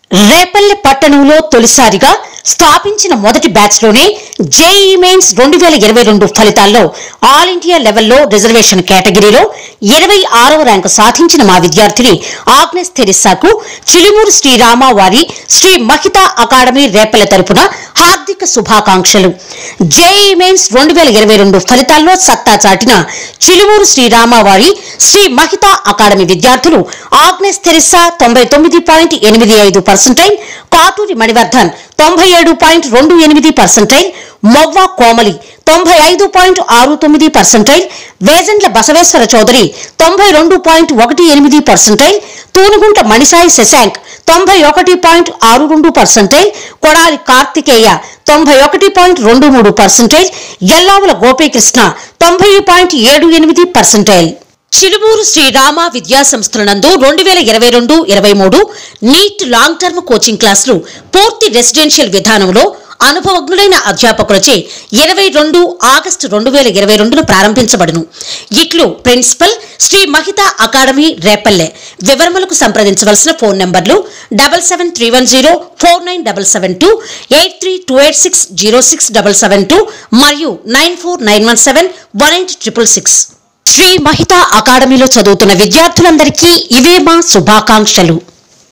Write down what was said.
రేపల్లె పట్టణంలో తొలిసారిగా స్థాపించిన మొదటి బ్యాచ్ లోనే జేఈ మెయిన్స్ రెండు వేల ఇరవై రెండు ఫలితాల్లో ఆల్ ఇండియా లెవెల్లో రిజర్వేషన్ కేటగిరీలో ఇరవై ఆరవ ర్యాంకు సాధించిన మా విద్యార్థిని ఆగ్నెస్ థెరిస్సాకు చిలుమూరు శ్రీరామ వారి శ్రీ మహిత అకాడమీ రేపల్లె తరపున హార్దిక శుభాకాంక్షలు జేఈ మెయిన్స్ రెండు వేల ఇరవై రెండు ఫలితాల్లో సత్తా చాటిన చిలుమూరు శ్రీరామ వారి శ్రీ మహిత అకాడమీ విద్యార్థులు ఆగ్నెస్ థెరిస్సా తొంభై తొమ్మిది పాయింట్ ఎనిమిది ఐదు పర్సెంటైల్ కాటూరి మణివర్ధన్ తొంభై ఏడు పాయింట్ రెండు ఎనిమిది పర్సెంటైల్ మొవ్వా కోమలి తొంభై ఐదు పాయింట్ ఆరు తొమ్మిది పర్సెంటైల్ వేజండ్ల బసవేశ్వర చౌదరి తొంభై రెండు పాయింట్ ఒకటి ఎనిమిది పర్సెంటైల్ తూనుగుంట మణిసాయి శశాంక్ తొంభై ఒకటి పాయింట్ ఆరు రెండు పర్సెంటైల్ కొడాలి కార్తికేయ తొంభై ఒకటి పాయింట్ రెండు మూడు పర్సెంటైల్ ఎల్లావుల గోపీకృష్ణ తొంభై పాయింట్ ఏడు ఎనిమిది పర్సెంటైల్ చిలుమూరు శ్రీరామ విద్యా సంస్థల నందు రెండు వేల ఇరవై రెండు ఇరవై మూడు నీట్ లాంగ్ టర్మ్ కోచింగ్ క్లాసులు పూర్తి రెసిడెన్షియల్ విధానంలో అనుభవజ్ఞులైన అధ్యాపకులచే ఇరవై రెండు ఆగస్టు రెండు వేల ఇరవై రెండును ప్రారంభించబడును ఇట్లు ప్రిన్సిపల్ శ్రీ మహిత అకాడమీ రేపల్లె వివరములకు సంప్రదించవలసిన phone numbers double seven three one zero four nine double seven two eight three two eight six zero six double seven two మరియు nine four nine one seven one eight triple six Sri Mahita అకాడమీలో చదువుతున్న విద్యార్థులందరికీ ఇవే మా శుభాకాంక్షలు